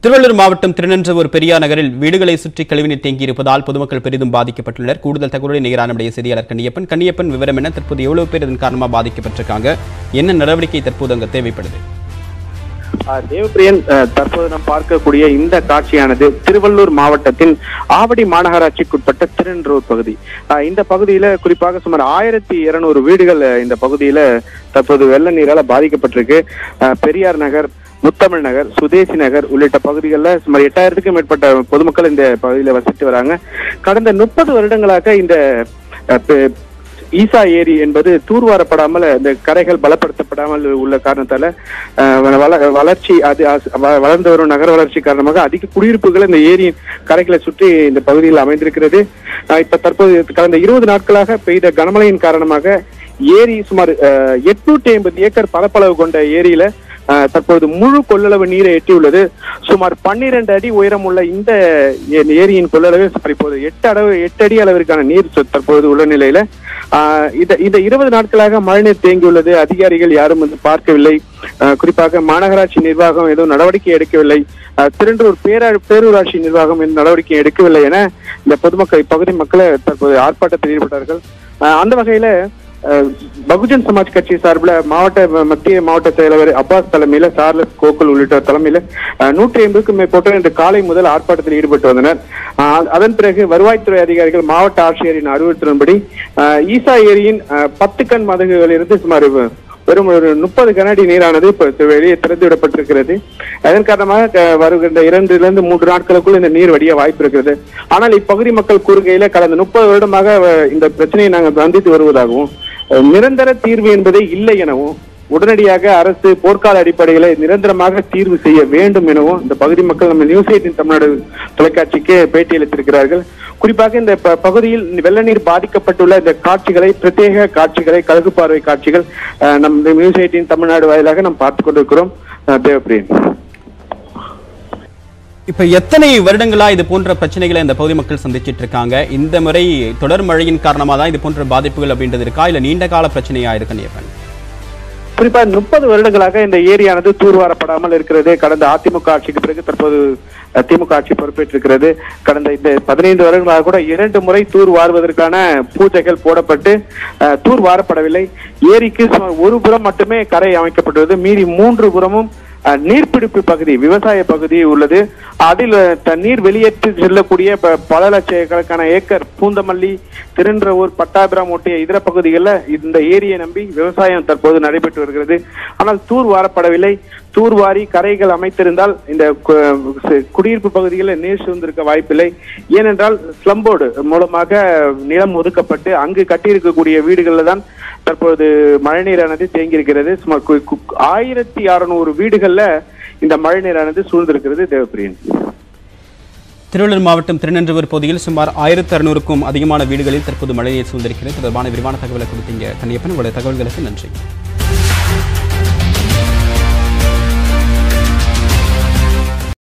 திருவள்ளூர் மாவட்டம் திருநன்றவூர் பெரியார் நகரில் வீடுகளை சுற்றி கழிவுநீர் தேங்கியிருப்பதால் பொதுமக்கள் பெரிதும் பாதிக்கப்பட்டுள்ளனர் கூடுதல் தகவலை நிகரான நம்முடைய செய்தியாளர் கண்ணியப்பன் கண்ணியப்பன் விவரம் என்ன தற்போது எவ்வளவு பேர் இதன் காரணமாக பாதிக்கப்பட்டிருக்காங்க என்ன நடவடிக்கை தற்போது அங்க தேவைப்படுது ஆஹ் தேவப்பிரியன் ஆஹ் தற்போது நாம் பார்க்கக்கூடிய இந்த காட்சியானது திருவள்ளூர் மாவட்டத்தின் ஆவடி மாநகராட்சிக்குட்பட்ட திருநென்றூர் பகுதி ஆஹ் இந்த பகுதியில குறிப்பாக சுமார் ஆயிரத்தி இருநூறு வீடுகள் ஆஹ் இந்த பகுதியில தற்போது வெள்ள நீரால பாதிக்கப்பட்டிருக்கு ஆஹ் பெரியார் நகர் முத்தமிழ் நகர் சுதேசி நகர் உள்ளிட்ட பகுதிகளில் சுமார் எட்டாயிரத்துக்கும் மேற்பட்ட பொதுமக்கள் இந்த பகுதியில் வசித்து வராங்க கடந்த முப்பது வருடங்களாக இந்த ஆஹ் பெ- ஈசா ஏரி என்பது தூர்வாரப்படாமல் இந்த கரைகள் பலப்படுத்தப்படாமல் உள்ள காரணத்தால அஹ், வள- வளர்ச்சி அது அஸ்- வ- வளர்ந்து வரும் நகர வளர்ச்சி காரணமாக அதிக குடியிருப்புகள் இந்த ஏரியின் கரைகளை சுற்றி இந்த பகுதியில் அமைந்திருக்கிறது அஹ், இப்ப தற்போது கடந்த இருபது நாட்களாக பெய்த கனமழையின் காரணமாக ஏரி சுமார் எட்நூற்றி ஐம்பது ஏக்கர் பரப்பளவு கொண்ட ஏரியில அஹ், தற்போது முழு கொள்ளளவு நீரை எட்டியுள்ளது சுமார் பன்னிரண்டு அடி உயரம் உள்ள இந்த ஏ- ஏரியின் கொள்ளளவு சுமார் இப்போது எட்டு அளவு எட்டு அடி அளவிற்கான நீர் சொ- தற்போது உள்ள நிலையில ஆஹ் இந்த இந்த இருபது நாட்களாக மழைநீர் தேங்கியுள்ளது அதிகாரிகள் யாரும் வந்து பார்க்கவில்லை ஆஹ் குறிப்பாக மாநகராட்சி நிர்வாகம் எதுவும் நடவடிக்கை எடுக்கவில்லை ஆஹ் திருண்டூர் பேரா பேரூராட்சி நிர்வாகம் எந்த நடவடிக்கை எடுக்கவில்லை என இந்த பொதுமக்கள் இப்பகுதி மக்களை தற்போது ஆர்ப்பாட்டத்தில் ஈடுபட்டார்கள் ஆஹ் அந்த வகையில ஆஹ் பகுஜன் சமாஜ் கட்சி சார்பில் மாவட்ட மத்திய மாவட்ட செயலாளர் அப்பாஸ் தலைமையில சார்லஸ் கோகுல் உள்ளிட்ட தலைமையில ஆஹ் நூற்றி ஐம்பதுக்கும் மேற்பட்டோர் இன்று காலை முதல் ஆர்ப்பாட்டத்தில் ஈடுபட்டு வந்தனர் ஆஹ் அதன் பிறகு வருவாய்த்துறை அதிகாரிகள் மாவட்ட ஆட்சியரின் அறிவுறுத்தலின்படி ஆஹ் ஈசா ஏரியின் ஆஹ் பத்து கண் மதகுகளிலிருந்து சுமார் வெறும் ஒரு முப்பது கனஅடி நீரானது இப்ப வெளியே திறந்து விடப்பட்டிருக்கிறது அதன் காரணமாக க- வருகின்ற இரண்டிலிருந்து மூன்று நாட்களுக்குள் இந்த நீர் வடிய வாய்ப்பு இருக்கிறது ஆனால் இப்பகுதி மக்கள் கூறுகையில கடந்த முப்பது வருடமாக அஹ், இந்த பிரச்சனையை நாங்கள் சந்தித்து வருவதாகவும் அஹ், நிரந்தர தீர்வு என்பதே இல்லை எனவும் உடனடியாக அரசு போர்க்கால அடிப்படையில நிரந்தரமாக தீர்வு செய்ய வேண்டும் எனவும் இந்த பகுதி மக்கள் நம்ம நியூஸ் எயிட்டின் தமிழ்நாடு தொலைக்காட்சிக்கு பேட்டியளித்திருக்கிறார்கள் குறிப்பாக இந்த ப- பகுதியில் வெள்ள நீர் பாதிக்கப்பட்டுள்ள இந்த காட்சிகளை பிரத்யேக காட்சிகளை கழுகு பார்வை காட்சிகள் அஹ், நம் நியூஸ் எயிட்டின் தமிழ்நாடு வாயிலாக நாம் பார்த்து கொண்டிருக்கிறோம் அஹ், தேவப்பிரியன் இப்ப எத்தனை வருடங்களா இது போன்ற பிரச்சனைகளை இந்த பகுதி மக்கள் சந்திச்சிட்டு இருக்காங்க இந்த முறை தொடர் மழையின் காரணமா தான் இது போன்ற பாதிப்புகள் அப்படின்றது இருக்கா இல்ல நீண்ட கால பிரச்சனையா இருக்கு கண்ணியப்பன் குறிப்பா முப்பது வருடங்களாக இந்த ஏரியானது தூர்வாரப்படாமல் இருக்கிறது கடந்த அதிமுக ஆட்சிக்கு பிறகு தற்போது அஹ், திமுக ஆட்சி பொறுப்பேற்றிருக்கிறது கடந்த இந்த பதினைந்து வருடங்களாக கூட இரண்டு முறை தூர் வாருவதற்கான பூஜைகள் போடப்பட்டு அஹ், தூர் வாரப்படவில்லை ஏரிக்கு சுமார் ஒரு புறம் மட்டுமே கரை அமைக்கப்பட்டுள்ளது மீதி மூன்று புறமும் அஹ், நீர்பிடிப்பு பகுதி விவசாய பகுதி உள்ளது அதில் அஹ், தண்ணீர் வெளியேற்றி செல்லக்கூடிய ப- பல லட்சக்கணக்கான ஏக்கர் பூந்தமல்லி திருன்றவூர் பட்டாபிராம் ஒட்டிய இதர பகுதிகளில் இந்த ஏரியை நம்பி விவசாயம் தற்போது நடைபெற்று வருகிறது ஆனால் தூர் வாரப்படவில்லை தூர்வாரி கரைகள் அமைத்திருந்தால் இந்த கு- கு- குடியிருப்பு பகுதிகளில் நீர் சூழ்ந்திருக்க வாய்ப்பில்லை ஏனென்றால் ஸ்லம்போர்டு மூலமாக நிலம் ஒதுக்கப்பட்டு அங்கு கட்டியிருக்கக்கூடிய வீடுகளில் தான் தற்போது மழைநீரானது தேங்கியிருக்கிறது சுமார் கு- கு- ஆயிரத்தி அறுநூறு வீடுகள்ல இந்த மழைநீரானது சூழ்ந்திருக்கிறது தேவப்பிரியன் திருவள்ளூர் மாவட்டம் திருநன்றவர் பகுதியில் சுமார் ஆயிரத்தி அறுநூறுக்கும் அதிகமான வீடுகளில் தற்போது மழைநீர் சூழ்ந்திருக்கிறது தொடர்பான விரிவான தகவலை கொடுத்தீங்க கண்ணியப்பன் உங்களுடைய தகவல்களுக்கு நன்றி